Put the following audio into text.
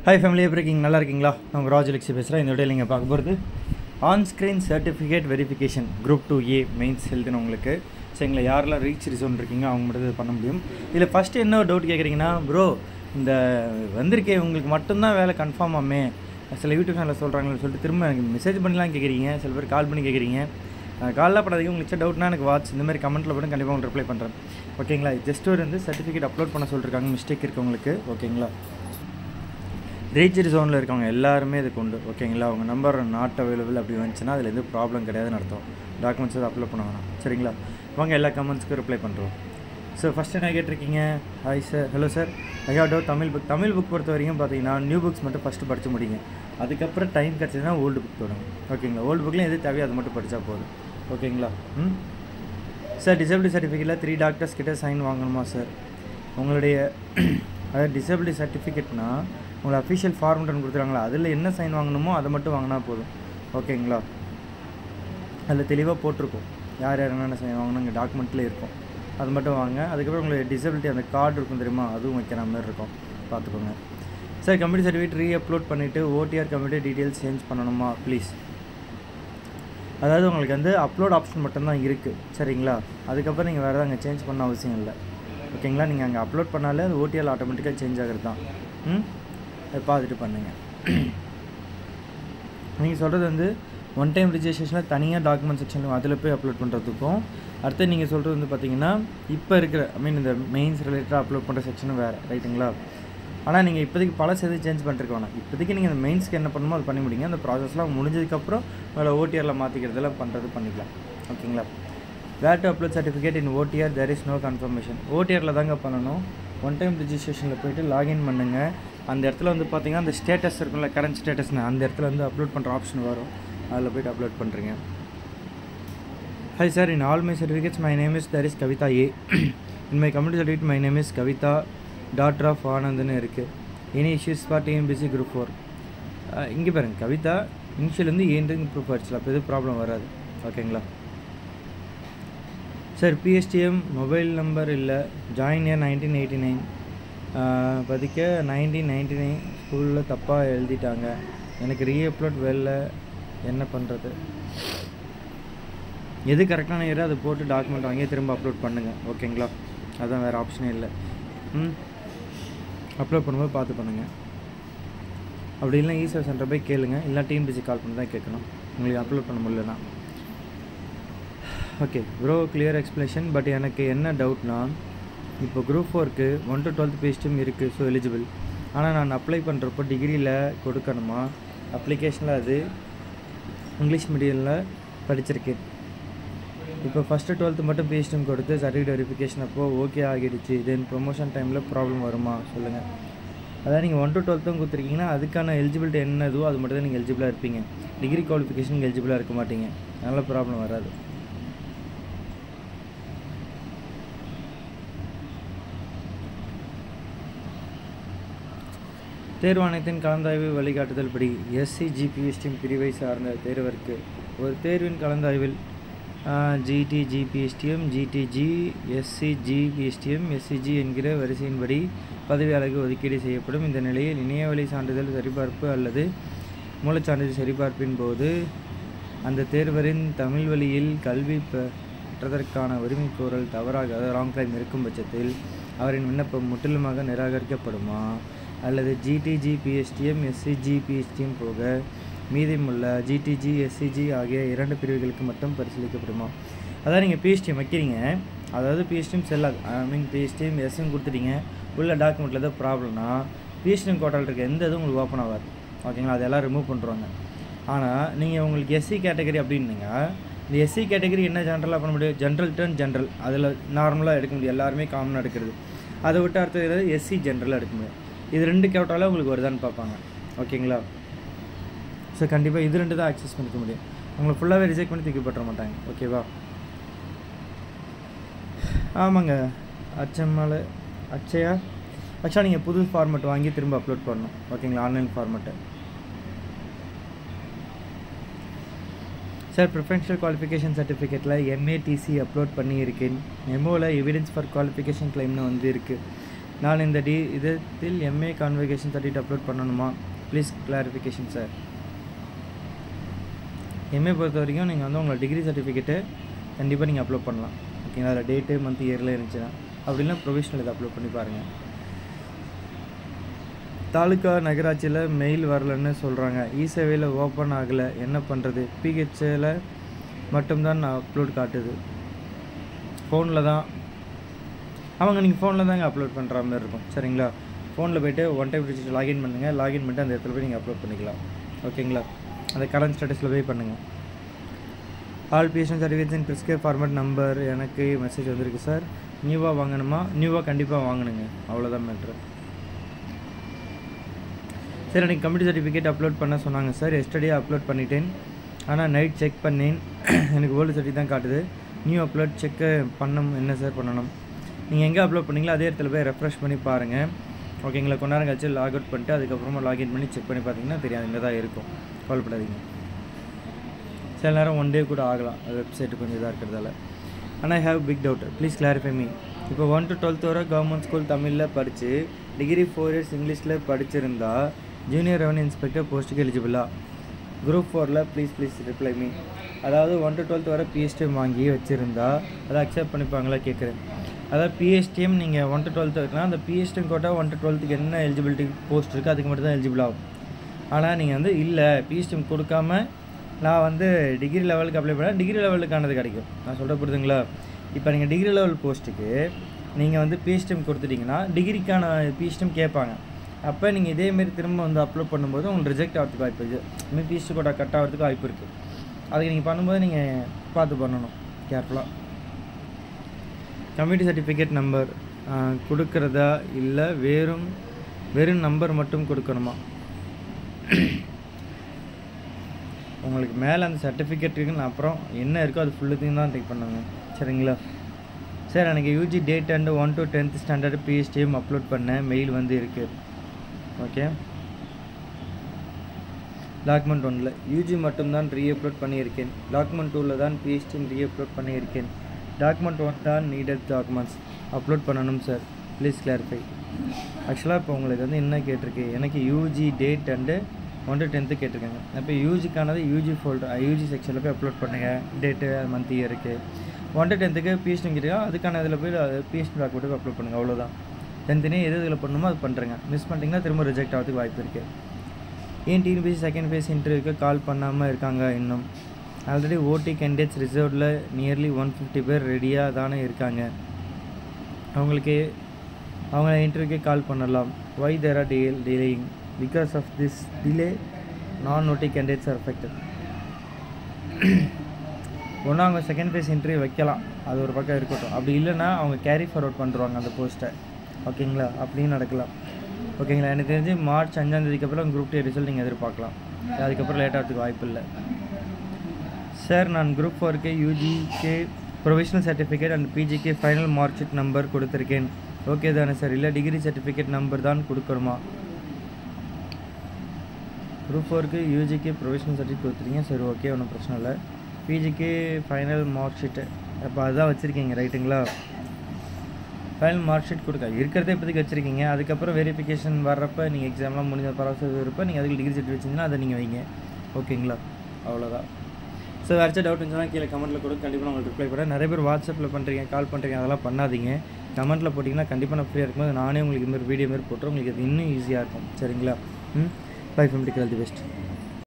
hi family எப்படி இருக்கீங்க நல்லா இருக்கீங்களா நான் உங்கள் ராஜலக்ஷி பேசுகிறேன் இந்த வீடியோ நீங்கள் பார்க்க போகிறது on screen certificate verification group two A mains ஹெல்த்னு உங்களுக்கு சரிங்களா யாரெல்லாம் ரீச் ரிசோன் இருக்கீங்க அவங்க மட்டும் இது பண்ண முடியும் இதில் ஃபஸ்ட்டு என்ன ஒரு டவுட் கேட்குறீங்கன்னா ப்ரோ இந்த வந்திருக்கே உங்களுக்கு மட்டும்தான் வேலை கன்ஃபார்ம் ஆமே சில யூடியூப் சேனலில் சொல்கிறாங்கன்னு சொல்லிட்டு திரும்ப எனக்கு மெசேஜ் பண்ணலாம் கேட்குறீங்க சில பேர் கால் பண்ணி கேட்குறீங்க காலில் படாதீங்க உங்களுக்கு டவுட்னா எனக்கு வாட்ச் இந்த மாதிரி கமெண்ட்டில் போட்டு கண்டிப்பாக உங்களுக்கு ரிப்ளை பண்ணுறேன் ஓகேங்களா ஜஸ்ட் ஒரு வந்து சர்டிஃபிகேட் அப்லோட் பண்ண சொல்லியிருக்காங்க மிஸ்டேக் இருக்கவங்களுக்கு ஓகேங்களா ரீச்சர் ஜோனில் இருக்கவங்க எல்லாருமே இதுக்கு உண்டு ஓகேங்களா அவங்க நம்பர் நாட் அவைலபிள் அப்படி வந்துச்சுன்னா அதில் எதுவும் ப்ராப்ளம் கிடையாதுன்னு அர்த்தம் டாக்குமெண்ட்ஸ் எதுவும் அப்லோட் பண்ண வேணாம் சரிங்களா வாங்க எல்லா கமெண்ட்ஸ்க்கும் ரிப்ளை பண்ணுறோம் ஸோ ஃபஸ்ட் என்ன கேட்டிருக்கீங்க ஹாய் சார் ஹலோ சார் ஐயா டோ தமிழ் புக் தமிழ் புக் பொறுத்த வரைக்கும் பார்த்தீங்கன்னா நியூ புக்ஸ் மட்டும் ஃபஸ்ட்டு படித்து முடிங்க அதுக்கப்புறம் டைம் கிடச்சதுன்னா ஓல்டு புக் தொடங்க ஓகேங்களா ஓல்டு புக்லேயும் எது தேவையோ அது மட்டும் படித்தா போதும் ஓகேங்களா ம் சார் டிசபிலிட்டி சர்டிஃபிகேட்டில் த்ரீ டாக்டர்ஸ் கிட்ட சைன் வாங்கணுமா சார் உங்களுடைய அதாவது டிசபிலிட்டி சர்டிஃபிகேட்னா உங்களை அஃபிஷியல் ஃபார்மெட் ஒன்று கொடுத்துருவாங்களா அதில் என்ன சைன் வாங்கணுமோ அதை மட்டும் வாங்கினா போதும் ஓகேங்களா அதில் தெளிவாக போட்டிருக்கும் யார் யார் என்னென்ன சைன் வாங்கணும் இங்கே டாக்குமெண்ட்டில் இருக்கும் அது மட்டும் வாங்க அதுக்கப்புறம் உங்களுக்கு டிசபிலிட்டி அந்த கார்டு இருக்கும் தெரியுமா அதுவும் வைக்கிற மாதிரி இருக்கும் பார்த்துக்கோங்க sir computer certificate re upload பண்ணிவிட்டு ஓடிஆர் கம்ப்யூட்டர் டீட்டெயில்ஸ் சேஞ்ச் பண்ணணுமா ப்ளீஸ் அதாவது உங்களுக்கு வந்து அப்லோட் ஆப்ஷன் மட்டும்தான் இருக்குது சரிங்களா அதுக்கப்புறம் நீங்கள் வேறு அங்கே சேஞ்ச் பண்ண அவசியம் இல்லை ஓகேங்களா நீங்கள் அங்கே அப்லோட் பண்ணாலே அது ஓடிஆர் ஆட்டோமேட்டிக்காக சேஞ்ச் ஆகிறது தான் ம் அதை பார்த்துட்டு பண்ணுங்கள் நீங்கள் சொல்கிறது வந்து ஒன் டைம் ரிஜிஸ்ட்ரேஷனில் தனியாக டாக்குமெண்ட் செக்ஷன் அதில் போய் அப்லோட் பண்ணுறதுக்கும் அடுத்து நீங்கள் சொல்கிறது வந்து பார்த்தீங்கன்னா இப்போ இருக்கிற ஐ மீன் இந்த மெயின்ஸ் ரிலேட்டடாக அப்லோட் பண்ணுற செக்ஷனும் வேறு ரைட்டுங்களா ஆனால் நீங்கள் இப்போதைக்கு பல எதுவும் சேஞ்ச் பண்ணிருக்க வேணாம் இப்போதைக்கு நீங்கள் இந்த மெயின்ஸ்க்கு என்ன பண்ணணுமோ அது பண்ணி முடிங்க அந்த ப்ராசஸ்லாம் முடிஞ்சதுக்கப்புறம் உங்களை ஓடிஆரில் மாற்றிக்கிறதெல்லாம் பண்ணுறது பண்ணிக்கலாம் ஓகேங்களா where to upload certificate in OTR there is no confirmation ஓடிஆரில் தாங்க பண்ணணும் ஒன் டைம் ரிஜிஸ்ட்ரேஷனில் போய்ட்டு லாகின் பண்ணுங்கள் அந்த இடத்துல வந்து பார்த்தீங்கன்னா அந்த ஸ்டேட்டஸ் இருக்கும்ல கரண்ட் ஸ்டேட்டஸ்னு அந்த இடத்துல வந்து அப்லோட் பண்ணுற ஆப்ஷன் வரும் அதில் போய்ட்டு அப்லோட் பண்ணுறீங்க hi sir in all my certificates my name is தர் is Kavitha A in my community certificate my name is Kavitha doctor of ஆனந்த்னு இருக்குது any issues for TNPSC group four இங்கே பாருங்கள் கவிதா இனிஷியலேருந்து ஏன்றது ப்ரூஃப் ஆயிடுச்சு அப்போ எதுவும் ப்ராப்ளம் வராது ஓகேங்களா சார் பிஎஸ்டிஎம் மொபைல் நம்பர் இல்லை join year nineteen eighty nine பதிக்க நைன்டீன் நைன்டி நைன் ஸ்கூலில் தப்பாக எழுதிட்டாங்க எனக்கு ரீஅப்லோட் வெளில என்ன பண்ணுறது எது கரெக்டான இயரோ அதை போட்டு டாக்குமெண்ட் வாங்கி திரும்ப அப்லோட் பண்ணுங்கள் ஓகேங்களா அதுதான் வேறு ஆப்ஷனே இல்லை ம் அப்லோட் பண்ணும்போது பார்த்து பண்ணுங்கள் அப்படி இல்லை ஈஸியாக சென்டர் போய் கேளுங்க இல்லை டிஎன்பிசி கால் பண்ணி தான் கேட்கணும் உங்களுக்கு அப்லோட் பண்ண முடியலனா okay bro clear explanation but எனக்கு என்ன டவுட்னா இப்போ குரூப் ஃபோருக்கு ஒன் டு டுவெல்த் பேஸ்ட்டும் இருக்குது ஸோ எலிஜிபிள் ஆனால் நான் அப்ளை பண்ணுறப்போ டிகிரியில் கொடுக்கணுமா அப்ளிகேஷனில் அது இங்கிலீஷ் மீடியமில் படிச்சிருக்கேன் இப்போ ஃபஸ்ட்டு டுவெல்த்து மட்டும் பேஸ்ட்டும் கொடுத்து சர்டிஃபிகேட் வெரிஃபிகேஷன் அப்போது ஓகே ஆகிடுச்சு தென் ப்ரொமோஷன் டைமில் ப்ராப்ளம் வருமா சொல்லுங்கள் அதாவது நீங்கள் ஒன் டு டுவெல்த்தும் கொடுத்துருக்கீங்கன்னா அதுக்கான எலிஜிபிலிட்டி என்ன இதுவோ அது மட்டும் தான் நீங்கள் எலிஜிபிளாக இருப்பீங்க டிகிரி குவாலிஃபிகேஷன் எலிஜிபிளாக இருக்க மாட்டீங்க அதனால் ப்ராப்ளம் வராது தேர்வாணையத்தின் கலந்தாய்வு வழிகாட்டுதல் படி எஸ்சி ஜிபிஎஸ்டிஎம் பிரிவை சார்ந்த தேர்வருக்கு ஒரு தேர்வின் கலந்தாய்வில் GT GPSTM GTG SC GPSTM SCG என்கிற வரிசையின்படி பதவியாளருக்கு ஒதுக்கீடு செய்யப்படும் இந்த நிலையில் இணையவழி சான்றிதழ் சரிபார்ப்பு அல்லது மூலச்சான்றிதழ் சரிபார்ப்பின் போது அந்த தேர்வரின் தமிழ் வழியில் கல்வி பெற்றதற்கான உரிமை கோரல் தவறாக அதாவது ராங் கிளைம் இருக்கும் பட்சத்தில் அவரின் விண்ணப்பம் முற்றிலுமாக நிராகரிக்கப்படுமா அல்லது ஜிடிஜி பிஎஸ்டிஎம் எஸ்சிஜி பிஎஸ்டிஎம் போக மீதமுள்ள ஜிடிஜி எஸ்சிஜி ஆகிய இரண்டு பிரிவுகளுக்கு மட்டும் பரிசீலிக்கப்படுமா அதாவது நீங்கள் பிஎஸ்டிஎம் வைக்கிறீங்க அதாவது பிஎஸ்டிஎம் செல்லாது ஐ மீன் பிஎஸ்டிஎம் எஸ்எம் கொடுத்துட்டீங்க உள்ள டாக்குமெண்ட்டில் ஏதோ ப்ராப்ளம்னா பிஎஸ்டிஎம் கோட்டால் இருக்க எந்த இதுவும் உங்களுக்கு ஓப்பன் ஆகாது ஓகேங்களா அதெல்லாம் ரிமூவ் பண்ணுறாங்க ஆனால் நீங்கள் உங்களுக்கு எஸ்சி கேட்டகரி அப்படின்னீங்க இந்த எஸ்சி கேட்டகரி என்ன ஜென்ரலாக பண்ண முடியும் ஜென்ரல் டர்ன் ஜென்ரல் அதில் நார்மலாக எடுக்க முடியும் எல்லாருமே காமனாக எடுக்கிறது அதை விட்டு அடுத்தது ஏதாவது எஸ்சி ஜென்ரலாக எடுக்க முடியும் இது ரெண்டு கேட்டாலும் உங்களுக்கு வருதான்னு பார்ப்பாங்க ஓகேங்களா ஸோ கண்டிப்பாக இது ரெண்டு தான் ஆக்சஸ் பண்ணிக்க முடியும் உங்களை ஃபுல்லாகவே ரிஜெக்ட் பண்ணி தூக்கி போட்டுற மாட்டாங்க ஓகேவா ஆமாங்க அச்சம்மால் அச்சயா ஆக்சுவலாக நீங்கள் புது ஃபார்மெட் வாங்கி திரும்ப அப்லோட் பண்ணணும் ஓகேங்களா online format sir preferential qualification சர்டிஃபிகேட்டில் எம்ஏடிசி அப்லோட் பண்ணியிருக்கேன் மெமோவில் எவிடன்ஸ் ஃபார் குவாலிஃபிகேஷன் கிளைம்னு வந்து இருக்குது நான் இந்த டி இதத்தில் எம்ஏ கான்வெகேஷன் சர்டிஃபிகேட் அப்லோட் பண்ணணுமா ப்ளீஸ் கிளாரிஃபிகேஷன் சார் எம்ஏ பொறுத்த வரைக்கும் நீங்கள் வந்து உங்களோட டிகிரி சர்டிஃபிகேட்டு கண்டிப்பாக நீங்கள் அப்லோட் பண்ணலாம் ஓகேங்களா அதில் டேட்டு மந்த் இயரில் இருந்துச்சுன்னா அப்படின்னா ப்ரொவிஷனல் இதை அப்லோட் பண்ணி பாருங்கள் தாலுக்கா நகராட்சியில் மெயில் வரலன்னு சொல்கிறாங்க இ சேவையில் ஓப்பன் ஆகலை என்ன பண்ணுறது பிஹெச்சில் மட்டும்தான் அப்லோட் காட்டுது ஃபோனில் தான் அவங்க நீங்கள் ஃபோனில் தாங்க அப்லோட் பண்ணுற மாதிரி இருக்கும் சரிங்களா ஃபோனில் போய்ட்டு ஒன் டைம் ரிஜிஸ்டர் லாகின் பண்ணுங்கள் லாகின் பண்ணிட்டு அந்த இடத்துல போய் நீங்கள் அப்லோட் பண்ணிக்கலாம் ஓகேங்களா அந்த கரண்ட் ஸ்டேட்டஸில் போய் பண்ணுங்கள் all PSN certificates in prescribe format number எனக்கு மெசேஜ் வந்திருக்கு சார் நியூவாக வாங்கணுமா நியூவாக கண்டிப்பாக வாங்கணுங்க அவ்வளோதான் மேட்ரு சார் எனக்கு கம்ப்யூட்டர் சர்டிஃபிகேட் அப்லோட் பண்ண சொன்னாங்க சார் எஸ்டர்டே அப்லோட் பண்ணிட்டேன் ஆனால் நைட் செக் பண்ணேன் எனக்கு ஓல்டு சர்டிஃபிகேட் தான் காட்டுது நியூ அப்லோட் செக்கு பண்ணணும் என்ன சார் பண்ணணும் நீங்கள் எங்கே அப்லோட் பண்ணீங்களோ அதே இடத்துல போய் ரெஃப்ரெஷ் பண்ணி பாருங்கள் ஓகேங்களா கொஞ்ச நேரம் கழிச்சு லாக் அவுட் பண்ணிட்டு அதுக்கப்புறமா லாகின் பண்ணி செக் பண்ணி பார்த்தீங்கன்னா தெரியாது இங்கே தான் இருக்கும் கவலைப்படாதீங்க சில நேரம் ஒன் டே கூட ஆகலாம் அது வெப்சைட்டு கொஞ்சம் இதாக இருக்கிறதால ஆனால் I have big doubt please clarify me இப்போ ஒன் டு டுவெல்த் வரை கவர்மெண்ட் ஸ்கூல் தமிழில் படித்து டிகிரி ஃபோர் இயர்ஸ் இங்கிலீஷில் படிச்சிருந்தா ஜூனியர் ரெவன்யூ இன்ஸ்பெக்டர் போஸ்ட்டுக்கு எலிஜிபிளா குரூப் ஃபோரில் ப்ளீஸ் ப்ளீஸ் ரிப்ளை மீ அதாவது ஒன் டு டுவெல்த் வரை பிஎஸ்டிஎம் வாங்கி வச்சுருந்தா அதை அக்செப்ட் பண்ணிப்பாங்களா கேட்குறேன் அதாவது பிஎஸ்டிஎம் நீங்கள் ஒன் டு டுவெல்த் இருக்கலாம் அந்த பிஎஸ்டிஎம் கோட்டா ஒன் டு டுவெல்த்துக்கு என்ன எலிஜிபிலிட்டி போஸ்ட் இருக்குது அதுக்கு மட்டும் தான் எலிஜிபிள் ஆகும் ஆனால் நீங்கள் வந்து இல்லை பிஎஸ்டிஎம் கொடுக்காம நான் வந்து டிகிரி லெவலுக்கு அப்ளை பண்ணால் டிகிரி லெவலுக்கானது கிடைக்கும் நான் சொல்கிற புரியுதுங்களா இப்போ நீங்கள் டிகிரி லெவல் போஸ்ட்டுக்கு நீங்கள் வந்து பிஎஸ்டிஎம் கொடுத்துட்டிங்கன்னா டிகிரிக்கான பிஎஸ்டிஎம் கேட்பாங்க அப்போ நீங்கள் இதேமாரி திரும்ப வந்து அப்லோட் பண்ணும்போது உங்களுக்கு ரிஜெக்ட் ஆகிறதுக்கு வாய்ப்பு இருக்குது இதுமாரி பிஎஸ்டி கோட்டா கட் ஆகிறதுக்கு வாய்ப்பு இருக்குது அதுக்கு நீங்கள் பண்ணும்போது நீங்கள் பார்த்து பண்ணணும் கேர்ஃபுல்லாக கம்யூனிட்டி சர்டிஃபிகேட் நம்பர் கொடுக்குறதா இல்லை வெறும் வெறும் நம்பர் மட்டும் கொடுக்கணுமா உங்களுக்கு மேலே அந்த சர்டிஃபிகேட் இருக்குன்னு அப்புறம் என்ன இருக்கோ அது ஃபுல்லுத்தையும் தான் டேக் பண்ணுங்க சரிங்களா சார் எனக்கு UG date and one to tenth standard PSTM upload பண்ணேன் மெயில் வந்து இருக்குது ஓகே டாக்குமெண்ட் ஒன்றில் யூஜி மட்டும்தான் ரீஅப்லோட் பண்ணியிருக்கேன் டாக்குமெண்ட் டூவில் தான் பிஎஸ்டிஎம் ரீஅப்லோட் பண்ணியிருக்கேன் டாக்குமெண்ட் ஒன் தான் நீடட் டாக்குமெண்ட்ஸ் அப்லோட் பண்ணணும் சார் ப்ளீஸ் கிளாரிஃபை ஆக்சுவலாக இப்போ உங்களுக்கு வந்து என்ன கேட்டிருக்கு எனக்கு UG date and one to tenth கேட்டிருக்காங்க அப்போ யூஜிக்கானது யூஜி ஃபோல்டர் யூஜி செக்ஷனில் போய் அப்லோட் பண்ணுங்கள் டேட்டு மந்த் இயருக்கு ஒன் டு டென்த்துக்கு பிஎஸ்டி கேட்டிருக்கா அதுக்கான இதில் போய் பிஎஸ்டி டாக்குமெண்ட்டுக்கு அப்லோட் பண்ணுங்கள் அவ்வளோதான் தனித்தனியாக எது இதில் பண்ணணுமோ அது பண்ணுறேங்க மிஸ் பண்ணிட்டீங்கன்னா திரும்ப ரிஜெக்ட் ஆகிறதுக்கு வாய்ப்பு இருக்குது ஏன் டிஎன்பிசி செகண்ட் ஃபேஸ் இன்டர்வியூக்கு கால் பண்ணாமல் இருக்காங்க இன்னும் ஆல்ரெடி ஓடி கேண்டிடேட்ஸ் ரிசர்வ்டில் நியர்லி ஒன் ஃபிஃப்டி பேர் ரெடியாக தானே இருக்காங்க அவங்களுக்கு அவங்கள இன்டர்வியூக்கே கால் பண்ணலாம் why there are DL delaying because of this delay நான் நோட்டி கேண்டிடேட்ஸ் ஆர் அஃபெக்டட் ஒன்று அவங்க செகண்ட் ஃபேஸ் இன்டர்வியூ வைக்கலாம் அது ஒரு பக்கம் இருக்கட்டும் அப்படி இல்லைன்னா அவங்க கேரி ஃபார்வர்ட் பண்ணுறாங்க அந்த போஸ்ட்டை ஓகேங்களா அப்படியும் நடக்கலாம் ஓகேங்களா எனக்கு தெரிஞ்சு மார்ச் அஞ்சாம் தேதிக்கு அப்புறம் குரூப் டே ரிசல்ட் நீங்கள் எதிர்பார்க்கலாம் அதுக்கப்புறம் லேட் ஆகிறதுக்கு வாய்ப்பு இல்லை சார் நான் குரூப் ஃபோருக்கு யூஜிக்கு ப்ரொவிஷனல் சர்டிஃபிகேட் அண்ட் பிஜிக்கு ஃபைனல் மார்க் ஷீட் நம்பர் கொடுத்துருக்கேன் ஓகே தானே சார் இல்லை டிகிரி சர்டிஃபிகேட் நம்பர் தான் கொடுக்கணுமா குரூப் ஃபோருக்கு யூஜிக்கு ப்ரொவிஷனல் சர்டிஃபிகேட் கொடுத்துருக்கீங்க சரி ஓகே ஒன்றும் பிரச்சனை இல்லை பிஜிக்கு ஃபைனல் மார்க் ஷீட்டு அப்போ அதுதான் வச்சுருக்கீங்க ரைட்டுங்களா ஃபைனல் மார்க் ஷீட் கொடுக்க இருக்கிறதே இப்போதைக்கு வச்சுருக்கீங்க அதுக்கப்புறம் வெரிஃபிகேஷன் வர்றப்ப நீங்கள் எக்ஸாம்லாம் முடிஞ்ச பரவாயில்ல இருப்ப நீங்கள் அதுக்கு டிகிரி சர்டிஃபிகேட் வச்சிங்கன்னா அதை நீங்கள் வைங்க ஓகேங்களா அவ்வளோதான் ஸோ வேறு டவுட் இருந்துச்சுன்னா கீழே கமெண்ட்டில் கொடுங்க கண்டிப்பாக உங்களுக்கு ரிப்ளை பண்ணுறேன் நிறைய பேர் வாட்ஸ்அப்பில் பண்ணுறீங்க கால் பண்ணுறீங்க அதெல்லாம் பண்ணாதீங்க கமெண்ட்டில் போட்டிங்கன்னா கண்டிப்பாக நான் ஃப்ரீயாக இருக்கும்போது நானே உங்களுக்கு இந்த மாதிரி வீடியோ மாதிரி போட்டுறேன் உங்களுக்கு அது இன்னும் ஈஸியாக இருக்கும் சரிங்களா ம் பை ஃபிஃப்டி தி பெஸ்ட்